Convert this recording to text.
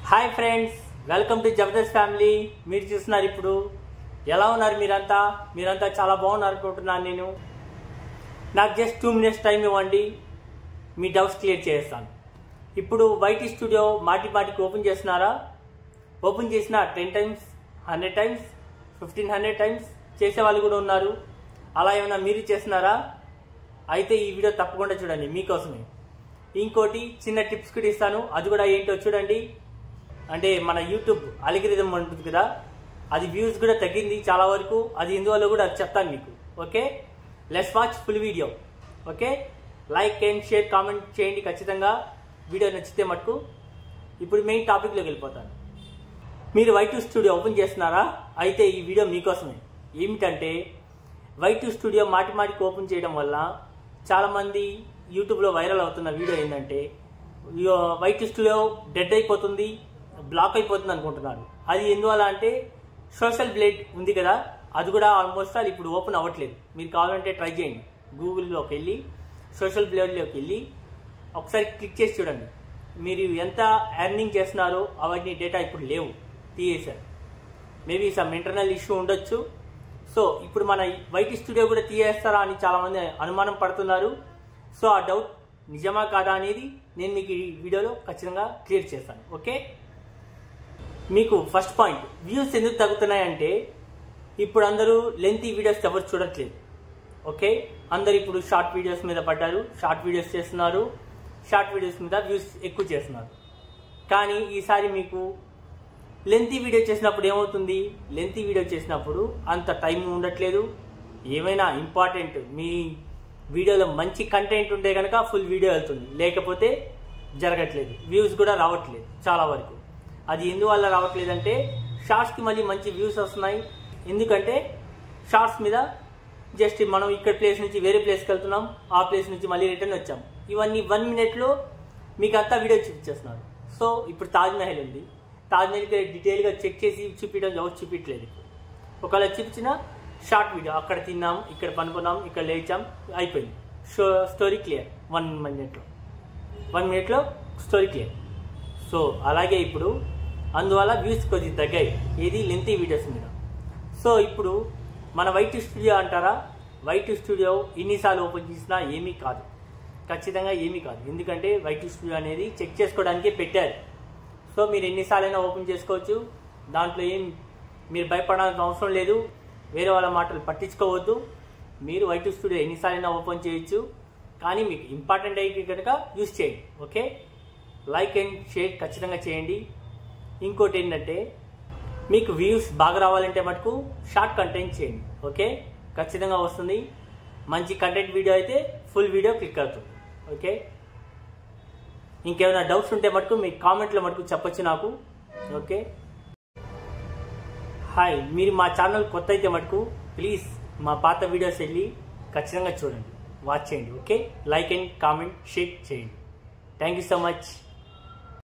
hi friends welcome to Jabardasth family మీరు చూస్తున్నారు ఇప్పుడు ఎలా ఉన్నారు మీరంతా మీరంతా చాలా బాగున్నారు అనుకుంటున్నాను నేను నాకు జస్ట్ టూ మినిట్స్ టైం ఇవ్వండి మీ డౌట్స్ క్లియర్ చేస్తాను ఇప్పుడు వైటీ స్టూడియో మాటి మాటికి ఓపెన్ చేస్తున్నారా ఓపెన్ చేసిన ten times hundred times fifteen hundred times చేసే వాళ్ళు కూడా ఉన్నారు అలా ఏమైనా మీరు చేస్తున్నారా అయితే ఈ వీడియో తప్పకుండా చూడండి మీకోసమే ఇంకోటి చిన్న టిప్స్ కూడా ఇస్తాను అది కూడా ఏంటో చూడండి అంటే మన యూట్యూబ్ అలిగిరిజం ఉంటుంది కదా అది వ్యూస్ కూడా తగ్గింది చాలా వరకు అది ఎందువల్ల కూడా అది చెప్తాను మీకు okay let's watch full video okay like and share comment చేయండి ఖచ్చితంగా వీడియో నచ్చితే మటుకు ఇప్పుడు మెయిన్ టాపిక్లోకి వెళ్ళిపోతాను మీరు వైట్ స్టూడియో ఓపెన్ చేస్తున్నారా అయితే ఈ వీడియో మీకోసమే ఏమిటంటే వైట్ స్టూడియో మాటి మాటికి ఓపెన్ చేయడం వల్ల చాలామంది యూట్యూబ్లో వైరల్ అవుతున్న వీడియో ఏంటంటే వైట్ స్టూడియో డెడ్ అయిపోతుంది బ్లాక్ అయిపోతుంది అనుకుంటున్నారు అది ఎందువల్ల అంటే సోషల్ బ్లేడ్ ఉంది కదా అది కూడా ఆల్మోస్ట్ అది ఇప్పుడు ఓపెన్ అవ్వట్లేదు మీరు కావాలంటే ట్రై చేయండి గూగుల్లోకి వెళ్ళి సోషల్ బ్లేడ్లోకి వెళ్ళి ఒకసారి క్లిక్ చేసి చూడండి మీరు ఎంత ఎర్నింగ్ చేస్తున్నారో అవన్నీ డేటా ఇప్పుడు లేవు తీయేశారు మేబీ సమ్ ఇంటర్నల్ ఇష్యూ ఉండొచ్చు సో ఇప్పుడు మన వైట్ స్టూడియో కూడా తీయేస్తారా అని చాలామంది అనుమానం పడుతున్నారు సో ఆ డౌట్ నిజమా కాదా అనేది నేను మీకు ఈ వీడియోలో ఖచ్చితంగా క్లియర్ చేస్తాను ఓకే మీకు ఫస్ట్ పాయింట్ వ్యూస్ ఎందుకు తగ్గుతున్నాయంటే ఇప్పుడు అందరూ లెంతీ వీడియోస్ ఎవరు చూడట్లేదు ఓకే అందరు ఇప్పుడు షార్ట్ వీడియోస్ మీద పడ్డారు షార్ట్ వీడియోస్ చేస్తున్నారు షార్ట్ వీడియోస్ మీద వ్యూస్ ఎక్కువ చేస్తున్నారు కానీ ఈసారి మీకు లెంతీ వీడియో చేసినప్పుడు ఏమవుతుంది లెంతీ వీడియో చేసినప్పుడు అంత టైం ఉండట్లేదు ఏమైనా ఇంపార్టెంట్ మీ వీడియోలో మంచి కంటెంట్ ఉంటే కనుక ఫుల్ వీడియో వెళ్తుంది లేకపోతే జరగట్లేదు వ్యూస్ కూడా రావట్లేదు చాలా వరకు అది ఎందువల్ల రావట్లేదంటే షార్ట్స్కి మళ్ళీ మంచి వ్యూస్ వస్తున్నాయి ఎందుకంటే షార్ట్స్ మీద జస్ట్ మనం ఇక్కడ ప్లేస్ నుంచి వేరే ప్లేస్కి వెళ్తున్నాం ఆ ప్లేస్ నుంచి మళ్ళీ రిటర్న్ వచ్చాం ఇవన్నీ వన్ మినిట్లో మీకు అంతా వీడియో చూపించేస్తున్నారు సో ఇప్పుడు తాజ్ మహల్ ఉంది తాజ్ మహల్ డీటెయిల్గా చెక్ చేసి చూపించడం ఎవరు చూపించలేదు ఒకవేళ చూపించిన షార్ట్ వీడియో అక్కడ తిన్నాం ఇక్కడ పనుకున్నాం ఇక్కడ లేచాం అయిపోయింది షో స్టోరీ క్లియర్ వన్ మినిట్లో వన్ మినిట్లో స్టోరీ క్లియర్ సో అలాగే ఇప్పుడు అందువల్ల వ్యూస్ కొద్దిగా తగ్గాయి ఏది లెంతీ వీడియోస్ మీద సో ఇప్పుడు మన వైట్ స్టూడియో అంటారా వైట్ స్టూడియో ఎన్నిసార్లు ఓపెన్ చేసినా ఏమీ కాదు ఖచ్చితంగా ఏమీ కాదు ఎందుకంటే వైట్ స్టూడియో అనేది చెక్ చేసుకోవడానికే పెట్టారు సో మీరు ఎన్నిసార్లైనా ఓపెన్ చేసుకోవచ్చు దాంట్లో ఏం మీరు భయపడాల్సిన అవసరం లేదు వేరే వాళ్ళ మాటలు పట్టించుకోవద్దు మీరు వైట్ స్టూడియో ఎన్నిసార్లైనా ఓపెన్ చేయొచ్చు కానీ మీకు ఇంపార్టెంట్ అయితే కనుక యూస్ చేయండి ఓకే లైక్ అండ్ షేర్ ఖచ్చితంగా చేయండి ఇంకోటి ఏంటంటే మీకు వ్యూస్ బాగా రావాలంటే మటుకు షార్ట్ కంటెంట్ చేయండి ఓకే ఖచ్చితంగా వస్తుంది మంచి కంటెంట్ వీడియో అయితే ఫుల్ వీడియో క్లిక్ అవుతుంది ఓకే ఇంకేమైనా డౌట్స్ ఉంటే మటుకు మీ కామెంట్లో మటుకు చెప్పొచ్చు నాకు ఓకే హాయ్ మీరు మా ఛానల్ కొత్త అయితే మటుకు ప్లీజ్ మా పాత వీడియోస్ వెళ్ళి ఖచ్చితంగా చూడండి వాచ్ చేయండి okay like and comment share చేయండి థ్యాంక్ యూ సో మచ్